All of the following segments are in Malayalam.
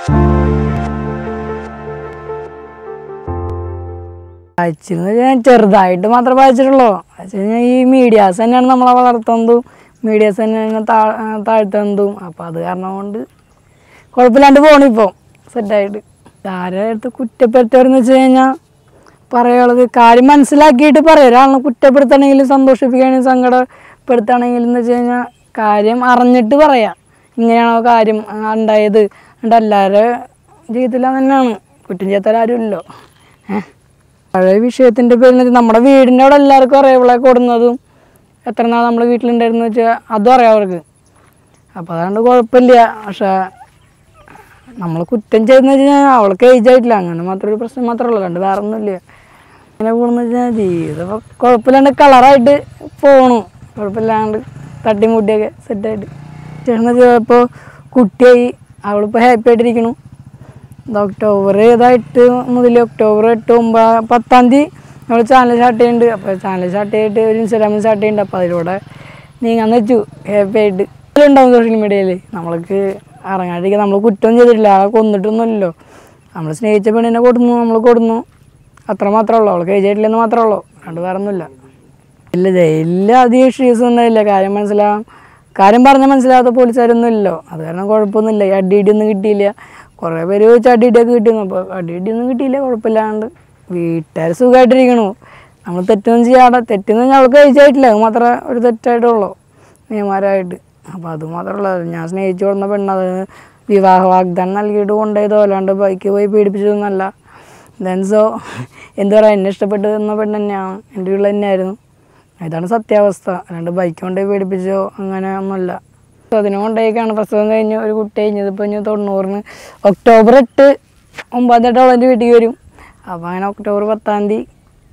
വായിച്ചെന്ന് വെച്ചാൽ ചെറുതായിട്ട് മാത്രമേ വായിച്ചിട്ടുള്ളൂ വെച്ച് കഴിഞ്ഞാൽ ഈ മീഡിയാസ് തന്നെയാണ് നമ്മളെ വളർത്തുന്നതും മീഡിയാസ് തന്നെയാണ് താ താഴ്ത്തുന്നതും അപ്പോൾ അത് കാരണം കൊണ്ട് കുഴപ്പമില്ലാണ്ട് പോണിപ്പോൾ സെറ്റായിട്ട് ആരെ അടുത്ത് കുറ്റപ്പെടുത്തവരെന്ന് വെച്ച് കഴിഞ്ഞാൽ പറയുള്ളത് കാര്യം മനസ്സിലാക്കിയിട്ട് പറയാം ഒരാളിനെ കുറ്റപ്പെടുത്തണമെങ്കിലും സന്തോഷിപ്പിക്കുകയാണെങ്കിൽ സങ്കടപ്പെടുത്തുകയാണെങ്കിലും എന്ന് വെച്ച് കഴിഞ്ഞാൽ കാര്യം അറിഞ്ഞിട്ട് പറയാം ഇങ്ങനെയാണോ കാര്യം ആ, ഉണ്ടായത് എന്നിട്ട് എല്ലാവരുടെ ജീവിതത്തിൽ തന്നെയാണ് കുറ്റം ചെയ്യാത്ത ആരും ഇല്ലല്ലോ ഏഹ് പഴയ വിഷയത്തിൻ്റെ പേരിൽ എന്ന് വെച്ചാൽ നമ്മുടെ വീടിൻ്റെ അവിടെ എല്ലാവർക്കും അറിയാം ഇവളെ കൊടുന്നതും എത്ര നാൾ നമ്മുടെ വീട്ടിലുണ്ടായിരുന്നു വെച്ചാൽ അതും അറിയാം അവർക്ക് അപ്പോൾ അതുകൊണ്ട് കുഴപ്പമില്ല പക്ഷേ നമ്മൾ കുറ്റം ചെയ്തെന്ന് വെച്ച് കഴിഞ്ഞാൽ അവൾക്ക് ഏജ് ആയിട്ടില്ല അങ്ങനെ മാത്രം ഒരു പ്രശ്നം മാത്രമേ ഉള്ളൂ അല്ലാണ്ട് വേറെ ഒന്നുമില്ല അങ്ങനെ പോകണമെന്ന് വെച്ചാൽ ജീവിതം ഇപ്പോൾ കുഴപ്പമില്ലാണ്ട് കളറായിട്ട് പോകണു കുഴപ്പമില്ലാണ്ട് തട്ടിമുട്ടിയൊക്കെ സെറ്റായിട്ട് ചേട്ടൻ വെച്ചാൽ ഇപ്പോൾ കുട്ടിയായി അവളിപ്പോൾ ഹാപ്പി ആയിട്ടിരിക്കണു ഇത് ഒക്ടോബർ ഇതായിട്ട് മുതൽ ഒക്ടോബർ എട്ട് ഒമ്പത് പത്താം തീയതി നമ്മൾ ചാനൽ സ്റ്റാർട്ട് ചെയ്യുന്നുണ്ട് അപ്പോൾ ചാനൽ സ്റ്റാർട്ട് ചെയ്തിട്ട് ഒരു ഇൻസ്റ്റാഗ്രാമിൽ സ്റ്റാർട്ട് ചെയ്യുന്നുണ്ട് അപ്പോൾ അതിലൂടെ നീങ്ങാന്ന് വെച്ചു ഹാപ്പി ആയിട്ട് ഉണ്ടാവും സോഷ്യൽ മീഡിയയിൽ നമ്മൾക്ക് ഇറങ്ങാണ്ടിരിക്കാൻ നമ്മൾ കുറ്റം ചെയ്തിട്ടില്ല ആളെ കൊന്നിട്ടൊന്നുമില്ലല്ലോ നമ്മൾ സ്നേഹിച്ച പെണ്ണിനെ കൊടുന്നു നമ്മൾ കൊടുന്നു അത്ര മാത്രമേ ഉള്ളൂ അവൾക്ക് ഏജ് ആയിട്ടില്ലെന്ന് മാത്രമേ ഉള്ളൂ അതുകൊണ്ട് വേറെ ഒന്നുമില്ല ഇല്ല ജയിലിൽ അധികം ഇഷ്യൂസ് ഒന്നുമില്ല കാര്യം മനസ്സിലാവും കാര്യം പറഞ്ഞാൽ മനസ്സിലാകാത്ത പോലീസുകാരൊന്നും ഇല്ലല്ലോ അത് കാരണം കുഴപ്പമൊന്നുമില്ല ഈ അടി ഇടിയൊന്നും കിട്ടിയില്ല കുറേ പേര് ചോദിച്ചു അടി ഇടിയൊക്കെ കിട്ടിയിരുന്നു അപ്പോൾ അടി ഇടിയൊന്നും കിട്ടിയില്ല കുഴപ്പമില്ലാണ്ട് വീട്ടുകാർ സുഖമായിട്ടിരിക്കണു നമ്മൾ തെറ്റൊന്നും ചെയ്യാതെ തെറ്റെന്ന് പറഞ്ഞാൽ അവൾക്ക് കഴിച്ചായിട്ടില്ല അത് മാത്രമേ ഒരു തെറ്റായിട്ടുള്ളൂ നിയമാരായിട്ട് അപ്പോൾ അത് മാത്രമല്ല ഞാൻ സ്നേഹിച്ചു കൊടുന്ന പെണ്ണത് വിവാഹ വാഗ്ദാനം നൽകിയിട്ട് കൊണ്ടുപോയതോ അല്ലാണ്ട് ബൈക്ക് പോയി പീഡിപ്പിച്ചതൊന്നുമല്ല ദെൻ സോ എന്ത് പറയാ എന്നെ ഇഷ്ടപ്പെട്ട് തന്ന പെണ്ണ് തന്നെയാണ് എൻ്റെ വീട്ടിൽ തന്നെയായിരുന്നു ഇതാണ് സത്യാവസ്ഥ അല്ലാണ്ട് ബൈക്ക് കൊണ്ടുപോയി പീഡിപ്പിച്ചോ അങ്ങനെ ഒന്നുമില്ല അതിനെ കൊണ്ടേക്കാണ് പ്രസവം കഴിഞ്ഞ് ഒരു കുട്ടി കഴിഞ്ഞത് ഇപ്പോൾ ഇനി തൊണ്ണൂറിന് ഒക്ടോബർ എട്ട് ഒമ്പതാം തീയതി അവളെൻ്റെ വീട്ടിൽ വരും അപ്പോൾ അങ്ങനെ ഒക്ടോബർ പത്താം തീയതി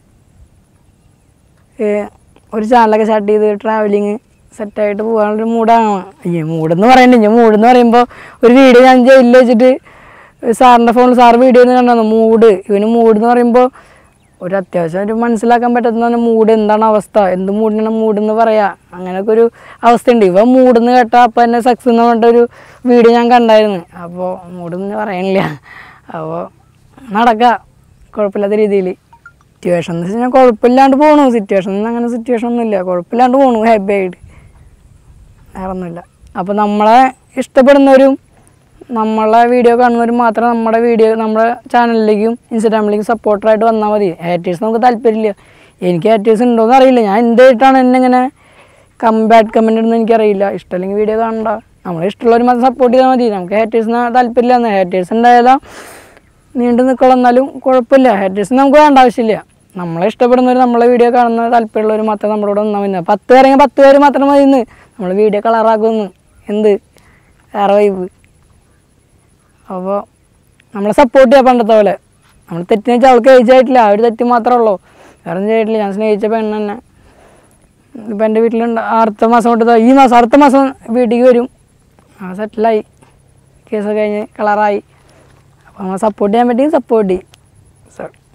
ഏഹ് ഒരു ചാനലൊക്കെ സ്റ്റാർട്ട് ചെയ്ത് ട്രാവലിങ് സെറ്റായിട്ട് പോകാനുള്ളൊരു മൂഡാണ് അയ്യേ മൂടെന്ന് പറയണ്ട ഞാൻ മൂടെന്ന് പറയുമ്പോൾ ഒരു വീഡിയോ ഞാൻ ജയിലിൽ വെച്ചിട്ട് സാറിൻ്റെ ഫോണിൽ സാർ വീഡിയോ കണ്ടു മൂഡ് ഇവന് മൂഡ് എന്ന് പറയുമ്പോൾ ഒരു അത്യാവശ്യം ഒരു മനസ്സിലാക്കാൻ പറ്റുന്ന മൂഡ് എന്താണ് അവസ്ഥ എന്ത് മൂഡിനാണ് മൂഡ് എന്ന് പറയാ അങ്ങനെയൊക്കെ ഒരു അവസ്ഥയുണ്ട് ഇവ മൂടെന്ന് കേട്ടാൽ അപ്പം തന്നെ സക്സസ് എന്ന് പറഞ്ഞിട്ടൊരു വീഡിയോ ഞാൻ കണ്ടായിരുന്നു അപ്പോൾ മൂടെന്ന് പറയണില്ല അപ്പോൾ നടക്കുക കുഴപ്പമില്ലാത്ത രീതിയിൽ സിറ്റുവേഷൻ എന്ന് വെച്ച് കഴിഞ്ഞാൽ കുഴപ്പമില്ലാണ്ട് പോകണു സിറ്റുവേഷൻ അങ്ങനെ സിറ്റുവേഷൻ ഒന്നുമില്ല കുഴപ്പമില്ലാണ്ട് പോകണു ഹാപ്പി ആയിട്ട് വേറെ ഒന്നുമില്ല അപ്പോൾ നമ്മളെ ഇഷ്ടപ്പെടുന്നവരും നമ്മളെ വീഡിയോ കാണുന്നവരും മാത്രം നമ്മുടെ വീഡിയോ നമ്മുടെ ചാനലിലേക്കും ഇൻസ്റ്റാഗ്രാമിലേക്കും സപ്പോർട്ടറായിട്ട് വന്നാൽ മതി ഹേറ്റേഴ്സ് നമുക്ക് താല്പര്യമില്ല എനിക്ക് ഹേറ്റേഴ്സ് ഉണ്ടോയെന്ന് അറിയില്ല ഞാൻ എന്തായിട്ടാണ് എന്നെ ഇങ്ങനെ കം ബാഡ് കമൻറ്റ് ഇടുന്നത് എനിക്കറിയില്ല ഇഷ്ടമല്ലെങ്കിൽ വീഡിയോ കാണണ്ട നമ്മളെ ഇഷ്ടമുള്ളവർ മാത്രം സപ്പോർട്ട് ചെയ്താൽ മതി നമുക്ക് ഹേറ്റേഴ്സിന് താല്പര്യമില്ല എന്ന് ഹേറ്റേഴ്സ് ഉണ്ടായാലും നീണ്ടു നിൽക്കണം എന്നാലും കുഴപ്പമില്ല ഹേറ്റേഴ്സ് നമുക്ക് വേണ്ട ആവശ്യമില്ല നമ്മളെ ഇഷ്ടപ്പെടുന്നവർ നമ്മളെ വീഡിയോ കാണുന്ന താല്പര്യമുള്ളവർ മാത്രം നമ്മുടെ കൂടെ വന്നാൽ മതി പത്ത് പേരെങ്കിൽ പത്ത് പേര് മാത്രം മതി ഇന്ന് നമ്മൾ വീഡിയോ കളറാക്കുന്നു എന്ത് വേറെ വൈബ് അപ്പോൾ നമ്മളെ സപ്പോർട്ട് ചെയ്യാം പണ്ടത്തെ പോലെ നമ്മൾ തെറ്റിന് വെച്ചാൽ അവൾക്ക് ഏജ് ആയിട്ടില്ല ആ ഒരു തെറ്റ് മാത്രമേ ഉള്ളൂ വേറെ ഒന്നും ചെയ്തിട്ടില്ല ഞാൻ സ്നേഹിച്ച പെണ്ണ് തന്നെ ഇപ്പം എൻ്റെ വീട്ടിലുണ്ട് അടുത്ത മാസം തൊട്ട് ദാ ഈ മാസം അടുത്ത മാസം വീട്ടിലേക്ക് വരും ആ സെറ്റിലായി കേസ് കഴിഞ്ഞ് കളറായി അപ്പോൾ നമ്മൾ സപ്പോർട്ട് ചെയ്യാൻ പറ്റിയെങ്കിൽ സപ്പോർട്ട് ചെയ്യും സോറി